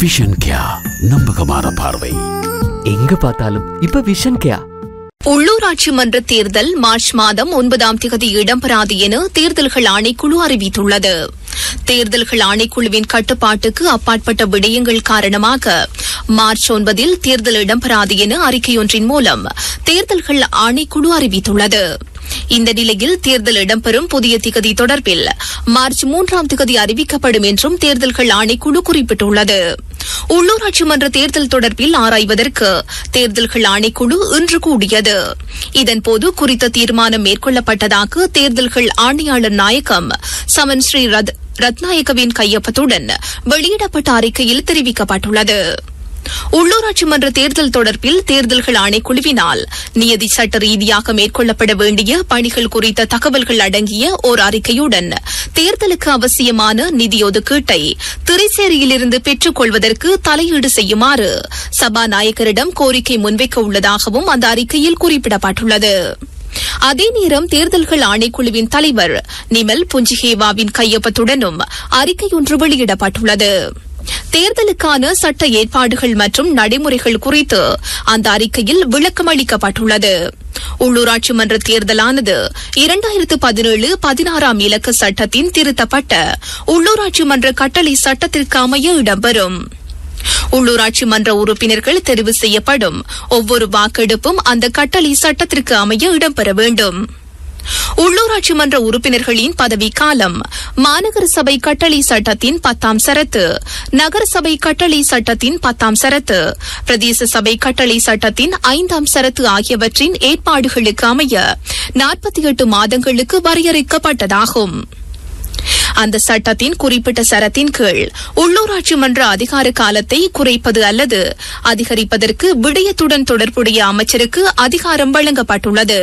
vision கியா நம்பகமான பார்வை எங்க பார்த்தாலும் இப்ப விஷன் கேயா உள்ளூராட்சி மன்ற தேர்தல் மார்ச் மாதம் ஒன்பதாம் தேதி இடம்பெறாது என தேர்தல்கள் ஆணைக்குழு அறிவித்துள்ளது தேர்தல்கள் ஆணைக்குழுவின் கட்டுப்பாட்டுக்கு அப்பாற்பட்ட விடயங்கள் காரணமாக மார்ச் ஒன்பதில் தேர்தல் இடம்பெறாது என அறிக்கையொன்றின் மூலம் தேர்தல்கள் ஆணைக்குழு அறிவித்துள்ளது இந்த நிலையில் தேர்தல் இடம்பெறும் புதிய திகதி தொடர்பில் மார்ச் மூன்றாம் திகதி அறிவிக்கப்படும் என்றும் தேர்தல்கள் ஆணைக்குழு குறிப்பிட்டுள்ளது உள்ளூராட்சி மன்ற தேர்தல் தொடர்பில் ஆராய்வதற்கு தேர்தல்கள் ஆணைக்குழு இன்று கூடியது இதன்போது குறித்த தீர்மானம் மேற்கொள்ளப்பட்டதாக தேர்தல்கள் ஆணையாளர் நாயகம் சமன் ஸ்ரீ ரத்- ரத்நாயகவின் கையொப்பத்துடன் வெளியிடப்பட்ட அறிக்கையில் தெரிவிக்கப்பட்டுள்ளது உள்ளூராட்சி மன்ற தேர்தல் தொடர்பில் தேர்தல்கள் ஆணைக்குழுவினால் நியதி சட்ட ரீதியாக மேற்கொள்ளப்பட வேண்டிய பணிகள் குறித்த தகவல்கள் அடங்கிய ஓர் அறிக்கையுடன் தேர்தலுக்கு அவசியமான நிதி ஒதுக்கீட்டை திரைசேரியிலிருந்து பெற்றுக் கொள்வதற்கு தலையீடு செய்யுமாறு சபாநாயகரிடம் கோரிக்கை முன்வைக்க உள்ளதாகவும் அந்த அறிக்கையில் குறிப்பிடப்பட்டுள்ளது அதே நேரம் தேர்தல்கள் ஆணைக்குழுவின் தலைவர் நிமல் புஞ்சிகேவாவின் கையொப்பத்துடனும் அறிக்கையொன்று வெளியிடப்பட்டுள்ளது தேர்தலுக்கான சட்ட ஏற்பாடுகள் மற்றும் நடைமுறைகள் குறித்து அந்த அறிக்கையில் விளக்கம் அளிக்கப்பட்டுள்ளது உள்ளூராட்சி மன்ற தேர்தலானது இரண்டாயிரத்து பதினேழு பதினாறாம் இலக்க சட்டத்தின் திருத்தப்பட்ட உள்ளூராட்சி மன்ற கட்டளை சட்டத்திற்கு அமைய இடம்பெறும் உள்ளூராட்சி மன்ற உறுப்பினர்கள் தெரிவு செய்யப்படும் ஒவ்வொரு வாக்கெடுப்பும் அந்த கட்டளை சட்டத்திற்கு அமைய இடம்பெற வேண்டும் உள்ளூராட்சி மன்ற உறுப்பினர்களின் பதவிக்காலம் மாநகர சபை கட்டளை சட்டத்தின் பத்தாம் சரத்து நகர சபை கட்டளை சட்டத்தின் பத்தாம் சரத்து பிரதேச சபை கட்டளை சட்டத்தின் ஐந்தாம் சரத்து ஆகியவற்றின் ஏற்பாடுகளுக்கு அமைய நாற்பத்தி எட்டு மாதங்களுக்கு வரையறுக்கப்பட்டதாகும் அந்த சட்டத்தின் குறிப்பிட்ட சரத்தின் கீழ் உள்ளூராட்சி மன்ற அதிகார காலத்தை குறைப்பது அல்லது அதிகரிப்பதற்கு விடயத்துடன் தொடர்புடைய அமைச்சருக்கு அதிகாரம் வழங்கப்பட்டுள்ளது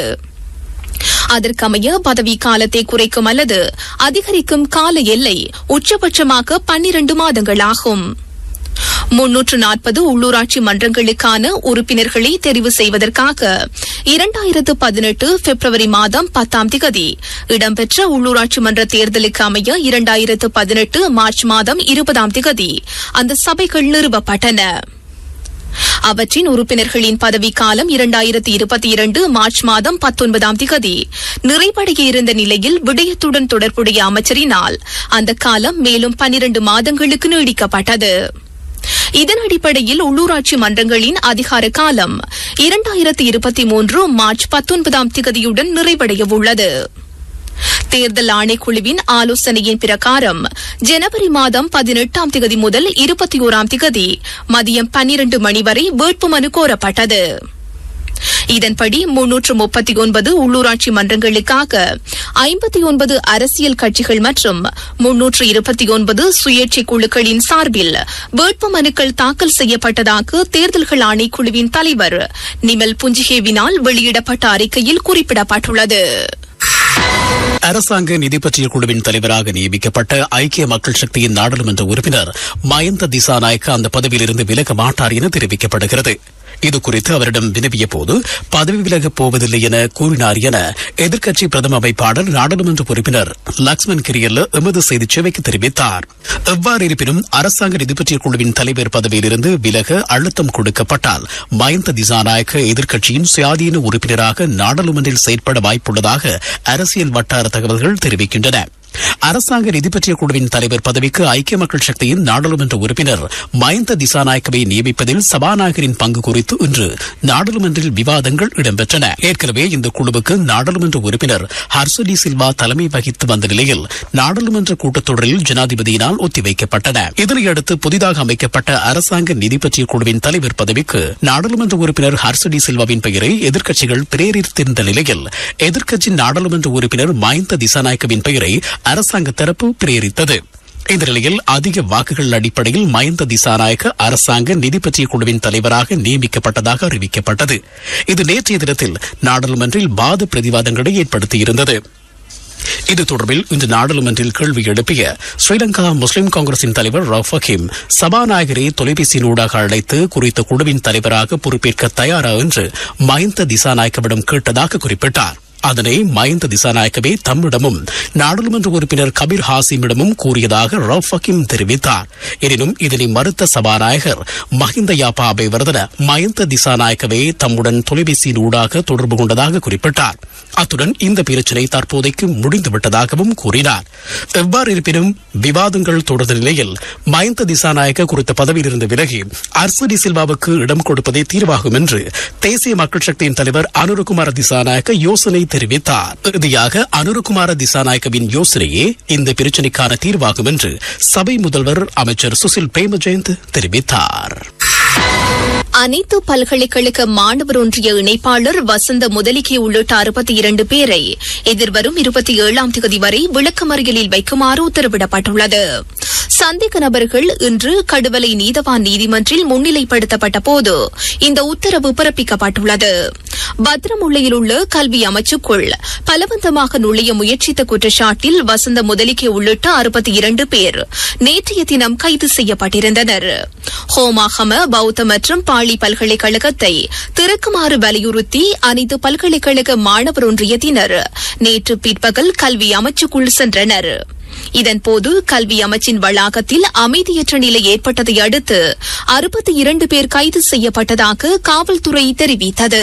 அதற்கமைய பதவி காலத்தை குறைக்கும் அல்லது அதிகரிக்கும் கால எல்லை உச்சபட்சமாக பன்னிரண்டு மாதங்களாகும் முன்னூற்று நாற்பது உள்ளூராட்சி மன்றங்களுக்கான உறுப்பினர்களை தெரிவு செய்வதற்காக இரண்டாயிரத்து பதினெட்டு பிப்ரவரி மாதம் பத்தாம் திகதி இடம்பெற்ற உள்ளூராட்சி மன்ற தேர்தலுக்கு அமைய இரண்டாயிரத்து பதினெட்டு மார்ச் மாதம் இருபதாம் திகதி அந்த சபைகள் நிறுவப்பட்டன அவற்றின் உறுப்பினர்களின் பதவிக்காலம் இரண்டாயிரத்தி இருபத்தி இரண்டு மார்ச் மாதம் பத்தொன்பதாம் திகதி நிறைவடைய இருந்த நிலையில் விடயத்துடன் தொடர்புடைய அமைச்சரினால் அந்த காலம் மேலும் பனிரண்டு மாதங்களுக்கு நீடிக்கப்பட்டது இதன் அடிப்படையில் உள்ளூராட்சி மன்றங்களின் அதிகார காலம் இரண்டாயிரத்தி இருபத்தி மூன்று மார்ச் பத்தொன்பதாம் திகதியுடன் நிறைவடைய உள்ளது தேர்தல் ஆணைக்குழுவின் ஆலோசனையின் பிரகாரம் ஜனவரி மாதம் பதினெட்டாம் திகதி முதல் இருபத்தி ஓராம் திகதி மதியம் பன்னிரண்டு மணி வரை வேட்புமனு கோரப்பட்டது இதன்படி முன்னூற்று முப்பத்தி ஒன்பது உள்ளூராட்சி மன்றங்களுக்காக ஐம்பத்தி ஒன்பது அரசியல் கட்சிகள் மற்றும் முன்னூற்று இருபத்தி ஒன்பது சுயேட்சை குழுக்களின் சார்பில் வேட்புமனுக்கள் தாக்கல் செய்யப்பட்டதாக தேர்தல்கள் ஆணைக்குழுவின் தலைவர் நிமல் புஞ்சிகேவினால் வெளியிடப்பட்ட அறிக்கையில் குறிப்பிடப்பட்டுள்ளது அரசாங்க நிதி பற்றிய குழுவின் தலைவராக நியமிக்கப்பட்ட ஐக்கிய மக்கள் சக்தியின் நாடாளுமன்ற உறுப்பினர் மயந்த திசாநாயக்க அந்த பதவியிலிருந்து விலக மாட்டார் என தெரிவிக்கப்படுகிறது இது குறித்து அவரிடம் வினவிய போது பதவி விலகப் போவதில்லை என கூறினார் என எதிர்க்கட்சி பிரதம அமைப்பாளர் நாடாளுமன்ற உறுப்பினர் லக்ஷ்மண் கிரியல்ல எமது செய்திச் சேவைக்கு தெரிவித்தார் எவ்வாறு இருப்பினும் அரசாங்க நிதி பற்றிய குழுவின் தலைவர் பதவியிலிருந்து விலக அழுத்தம் கொடுக்கப்பட்டால் மயந்த திசாநாயக்க எதிர்க்கட்சியின் சுயாதீன உறுப்பினராக நாடாளுமன்றில் செயற்பட வாய்ப்புள்ளதாக அரசியல் வட்டார தகவல்கள் தெரிவிக்கின்றன அரசாங்க நிதி பற்றிய குழுவின் தலைவர் பதவிக்கு ஐக்கிய மக்கள் சக்தியின் நாடாளுமன்ற உறுப்பினர் மயந்த திசாநாயக்கவை நியமிப்பதில் சபாநாயகரின் பங்கு குறித்து இன்று நாடாளுமன்றில் விவாதங்கள் இடம்பெற்றன ஏற்கனவே இந்த குழுவுக்கு நாடாளுமன்ற உறுப்பினர் ஹர்சுடி சில்வா தலைமை வகித்து வந்த நிலையில் நாடாளுமன்ற கூட்டத்தொடரில் ஜனாதிபதியினால் ஒத்திவைக்கப்பட்டன இதனையடுத்து புதிதாக அமைக்கப்பட்ட அரசாங்க நிதி பற்றிய குழுவின் தலைவர் பதவிக்கு நாடாளுமன்ற உறுப்பினர் ஹர்சுடி சில்வாவின் பெயரை எதிர்க்கட்சிகள் பிரேரித்திருந்த நிலையில் எதிர்க்கட்சி நாடாளுமன்ற உறுப்பினர் மயந்த திசாநாயக்கவின் பெயரை அரசாங்க தரப்பு பிரேரித்தது இந்த நிலையில் அதிக வாக்குகள் அடிப்படையில் மயந்த திசாநாயக்க அரசாங்க நிதி பற்றிய குழுவின் தலைவராக நியமிக்கப்பட்டதாக அறிவிக்கப்பட்டது இது நேற்றைய தினத்தில் நாடாளுமன்றில் வாத பிரதிவாதங்களை ஏற்படுத்தியிருந்தது இது தொடர்பில் இன்று நாடாளுமன்றில் கேள்வி எழுப்பிய ஸ்ரீலங்கா முஸ்லிம் காங்கிரசின் தலைவர் ரவுஃப் ஹக்கீம் சபாநாயகரை தொலைபேசியினூடாக அழைத்து குறித்த குழுவின் தலைவராக பொறுப்பேற்க தயாரா என்று மயந்த திசாநாயக்கவிடம் கேட்டதாக குறிப்பிட்டார் அதனை மயந்த திசாநாயக்கவே தம்மிடமும் நாடாளுமன்ற உறுப்பினர் கபீர் ஹாசிமிடமும் கூறியதாக ரவுப் ஹக்கீம் தெரிவித்தார் எனினும் இதனை மறுத்த சபாநாயகர் மஹிந்த யாப்பா அபேவர்தன மயந்த திசாநாயக்கவே தம்முடன் தொலைபேசியின் ஊடாக தொடர்பு கொண்டதாக குறிப்பிட்டார் அத்துடன் இந்த பிரச்சினை தற்போதைக்கு முடிந்துவிட்டதாகவும் கூறினார் எவ்வாறு இருப்பினும் விவாதங்கள் தொடர்ந்த நிலையில் மயந்த திசாநாயக்க குறித்த பதவியிலிருந்து விலகி அர்சடி சில்வாவுக்கு இடம் கொடுப்பதே தீர்வாகும் என்று தேசிய மக்கள் சக்தியின் தலைவர் அனுரகுமார திசாநாயக்க யோசனை தெரிவித்தார் இறுதியாக அனுரகுமார திசாநாயக்கவின் யோசனையே இந்த பிரச்சினைக்கான தீர்வாகும் என்று சபை முதல்வர் அமைச்சர் சுசில் பிரேமஜெயந்த் தெரிவித்தார் அனைத்து பல்கலைக்கழக மாணவர் ஒன்றிய இணைப்பாளர் வசந்த முதலிகை உள்ளிட்ட அறுபத்தி இரண்டு பேரை எதிர்வரும் இருபத்தி ஏழாம் தேதி வரை விளக்கமறியலில் வைக்குமாறு உத்தரவிடப்பட்டுள்ளது சந்தேக நபர்கள் இன்று கடுவலை நீதவான் நீதிமன்றில் முன்னிலைப்படுத்தப்பட்ட போது இந்த உத்தரவு பிறப்பிக்கப்பட்டுள்ளது பத்திரமுல்லையில் உள்ள கல்வி அமைச்சுக்குள் பலவந்தமாக நுழைய முயற்சித்த குற்றச்சாட்டில் வசந்த முதலிகை உள்ளிட்ட அறுபத்தி இரண்டு பேர் நேற்றைய தினம் கைது செய்யப்பட்டிருந்தனர் ஹோமாகம பௌத்த மற்றும் பாலி பல்கலைக்கழகத்தை திறக்குமாறு வலியுறுத்தி அனைத்து பல்கலைக்கழக மாணவர் ஒன்றியத்தினர் நேற்று பிற்பகல் கல்வி அமைச்சுக்குள் சென்றனர் இதன்போது கல்வி அமைச்சின் வளாகத்தில் அமைதியற்ற நிலை ஏற்பட்டதை அடுத்து அறுபத்தி இரண்டு பேர் கைது செய்யப்பட்டதாக காவல்துறை தெரிவித்தது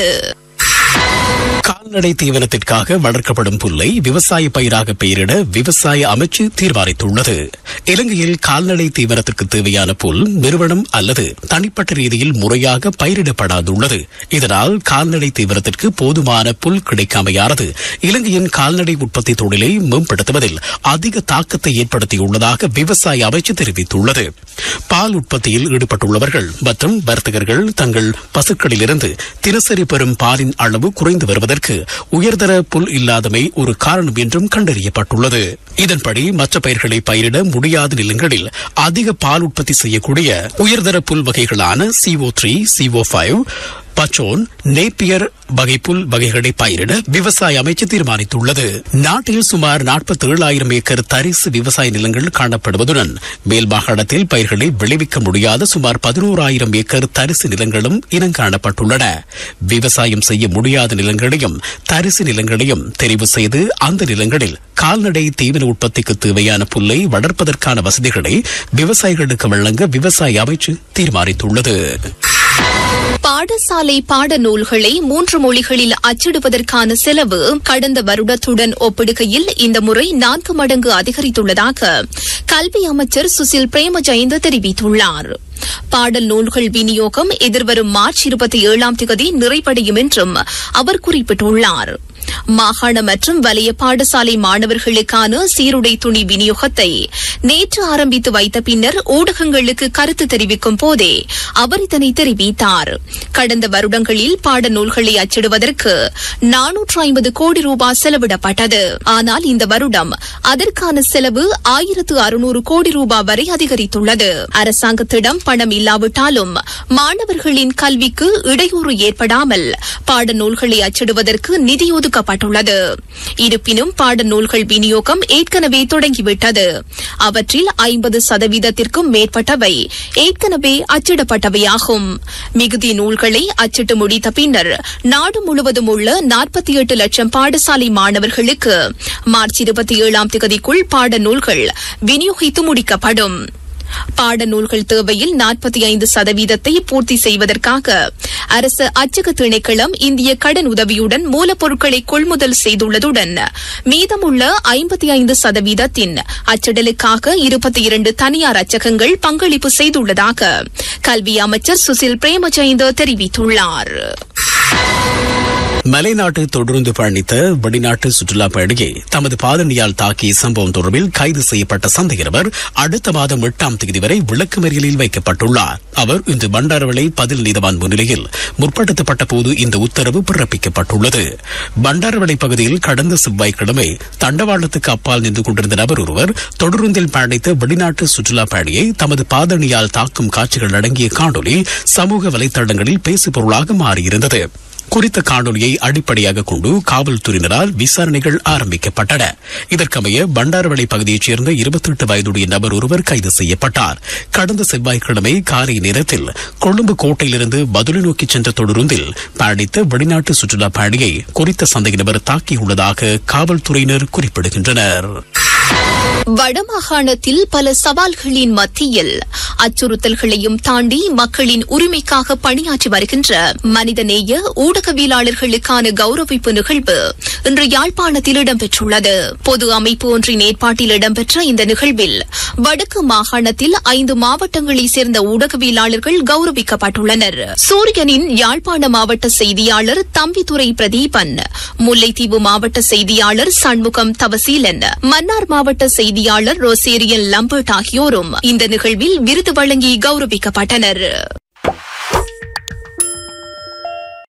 கால்நடை தீவனத்திற்காக வளர்க்கப்படும் புல்லை விவசாய பயிராக பெயரிட விவசாய அமைச்சு தீர்மானித்துள்ளது இலங்கையில் கால்நடை தீவனத்திற்கு தேவையான புல் நிறுவனம் அல்லது தனிப்பட்ட ரீதியில் முறையாக பயிரிடப்படாதுள்ளது இதனால் கால்நடை தீவனத்திற்கு போதுமான புல் கிடைக்காமையானது இலங்கையின் கால்நடை உற்பத்தி தொழிலை மேம்படுத்துவதில் அதிக தாக்கத்தை ஏற்படுத்தியுள்ளதாக விவசாய அமைச்சு தெரிவித்துள்ளது பால் உற்பத்தியில் ஈடுபட்டுள்ளவர்கள் மற்றும் வர்த்தகர்கள் தங்கள் பசுக்களிலிருந்து தினசரி பெறும் பாலின் அளவு குறைந்து வருவதற்கு உயர்தர புல் இல்லாதமை ஒரு காரணம் என்றும் கண்டறியப்பட்டுள்ளது இதன்படி மற்ற பயிர்களை பயிரிட முடியாத நிலங்களில் அதிக பால் உற்பத்தி செய்யக்கூடிய உயர்தர புல் வகைகளான சிஓ த்ரீ சிஓ ஃபைவ் பச்சோன் நேப்பியர் வகை புல் வகைகளை பயிரிட விவசாய அமைச்சு தீர்மானித்துள்ளது நாட்டில் சுமார் நாற்பத்தி ஏழாயிரம் ஏக்கர் தரிசு விவசாய நிலங்கள் காணப்படுவதுடன் மேல் மாகாணத்தில் பயிர்களை விளைவிக்க முடியாத சுமார் பதினோராயிரம் ஏக்கர் தரிசு நிலங்களும் இனங்காணப்பட்டுள்ளன விவசாயம் செய்ய முடியாத நிலங்களையும் தரிசு நிலங்களையும் தெரிவு செய்து அந்த நிலங்களில் கால்நடை தீவன உற்பத்திக்கு தேவையான புல்லை வளர்ப்பதற்கான வசதிகளை விவசாயிகளுக்கு வழங்க விவசாய அமைச்சு தீர்மானித்துள்ளது பாடசாலை பாடநூல்களை மூன்று மொழிகளில் அச்சிடுவதற்கான செலவு கடந்த வருடத்துடன் ஒப்பிடுகையில் இந்த முறை நான்கு மடங்கு அதிகரித்துள்ளதாக கல்வி அமைச்சர் சுசில் பிரேமஜயந்த தெரிவித்துள்ளார் பாடல் நூல்கள் விநியோகம் எதிர்வரும் மார்ச் இருபத்தி ஏழாம் தேதி நிறைவடையும் என்றும் அவர் குறிப்பிட்டுள்ளார் மாகாண மற்றும் வலய பாடசாலை மாணவர்களுக்கான சீருடை துணி விநியோகத்தை நேற்று ஆரம்பித்து வைத்த பின்னர் ஊடகங்களுக்கு கருத்து தெரிவிக்கும் போதே அவர் இதனை தெரிவித்தார் கடந்த வருடங்களில் பாடநூல்களை அச்சிடுவதற்கு நானூற்று ஐம்பது கோடி ரூபாய் செலவிடப்பட்டது ஆனால் இந்த வருடம் அதற்கான செலவு ஆயிரத்து அறுநூறு கோடி ரூபாய் வரை அதிகரித்துள்ளது அரசாங்கத்திடம் பணம் இல்லாவிட்டாலும் மாணவர்களின் கல்விக்கு இடையூறு ஏற்படாமல் பாடநூல்களை அச்சிடுவதற்கு நிதி ஒதுக்கப்பட்டுள்ளது இருப்பினும் பாடநூல்கள் விநியோகம் ஏற்கனவே தொடங்கிவிட்டது அவற்றில் ஐம்பது சதவீதத்திற்கும் மேற்பட்டவை ஏற்கனவே அச்சிடப்பட்டவையாகும் மிகுதி நூல்களை அச்சிட்டு முடித்த பின்னர் நாடு முழுவதும் உள்ள நாற்பத்தி எட்டு லட்சம் பாடசாலை மாணவர்களுக்கு மார்ச் இருபத்தி ஏழாம் தேதிக்குள் பாடநூல்கள் விநியோகித்து முடிக்கப்படும் பாடநூல்கள் தேவையில் நாற்பத்தி ஐந்து சதவீதத்தை பூர்த்தி செய்வதற்காக அரசு அச்சக திணைக்களம் இந்திய கடன் உதவியுடன் மூலப்பொருட்களை கொள்முதல் செய்துள்ளதுடன் மீதமுள்ள ஐம்பத்தி ஐந்து சதவீதத்தின் அச்சிடலுக்காக இருபத்தி இரண்டு தனியார் அச்சகங்கள் பங்களிப்பு செய்துள்ளதாக கல்வி அமைச்சர் சுசில் பிரேமஜயந்த தெரிவித்துள்ளார் மலைநாட்டு தொடர்ந்து பயணித்த வெளிநாட்டு சுற்றுலா பயணியை தமது பாதணியால் தாக்கிய சம்பவம் தொடர்பில் கைது செய்யப்பட்ட சந்தேகநபர் அடுத்த மாதம் எட்டாம் தேதி வரை விளக்குமறியலில் வைக்கப்பட்டுள்ளார் அவர் இன்று பண்டாரவளை பதில் நீதவான் முன்னிலையில் முற்படுத்தப்பட்ட போது இந்த உத்தரவு பிறப்பிக்கப்பட்டுள்ளது பண்டாரவளை பகுதியில் கடந்த செவ்வாய்க்கிழமை தண்டவாளத்துக்கு அப்பால் நின்று கொண்டிருந்த நபர் ஒருவர் தொடருந்தில் பயணித்த வெளிநாட்டு சுற்றுலா பயணியை தமது பாதணியால் தாக்கும் காட்சிகள் அடங்கிய காணொலி சமூக வலைதளங்களில் பேசுபொருளாக மாறியிருந்தது குறித்த காணொலியை அடிப்படையாக கொண்டு காவல்துறையினரால் விசாரணைகள் ஆரம்பிக்கப்பட்டன இதற்கமைய பண்டாரவளை பகுதியைச் சேர்ந்த இருபத்தி எட்டு வயதுடைய நபர் ஒருவர் கைது செய்யப்பட்டார் கடந்த செவ்வாய்க்கிழமை காரை நேரத்தில் கொழும்பு கோட்டையிலிருந்து பதுளை நோக்கி சென்ற தொடருந்தில் பயணித்த வெளிநாட்டு சுற்றுலா பயணியை குறித்த சந்தேக நபர் தாக்கியுள்ளதாக காவல்துறையினர் குறிப்பிடுகின்றனர் வடமாகாணத்தில் பல சவால்களின் மத்தியில் அச்சுறுத்தல்களையும் தாண்டி மக்களின் உரிமைக்காக பணியாற்றி வருகின்ற மனிதநேய ஊடகவியலாளர்களுக்கான கௌரவிப்பு நிகழ்வு இன்று யாழ்ப்பாணத்தில் இடம்பெற்றுள்ளது பொது அமைப்பு ஒன்றின் ஏற்பாட்டில் இடம்பெற்ற இந்த நிகழ்வில் வடக்கு மாகாணத்தில் ஐந்து மாவட்டங்களைச் சேர்ந்த ஊடகவியலாளர்கள் கௌரவிக்கப்பட்டுள்ளனர் சூரியனின் யாழ்ப்பாண மாவட்ட செய்தியாளர் தம்பிதுரை பிரதீபன் முல்லைத்தீவு மாவட்ட செய்தியாளர் சண்முகம் தவசீலன் மன்னார் மாவட்ட செய்தியாளர் ரோசேரியன் லம்பர்ட் ஆகியோரும் இந்த நிகழ்வில் விருது வழங்கி கௌரவிக்கப்பட்டனர்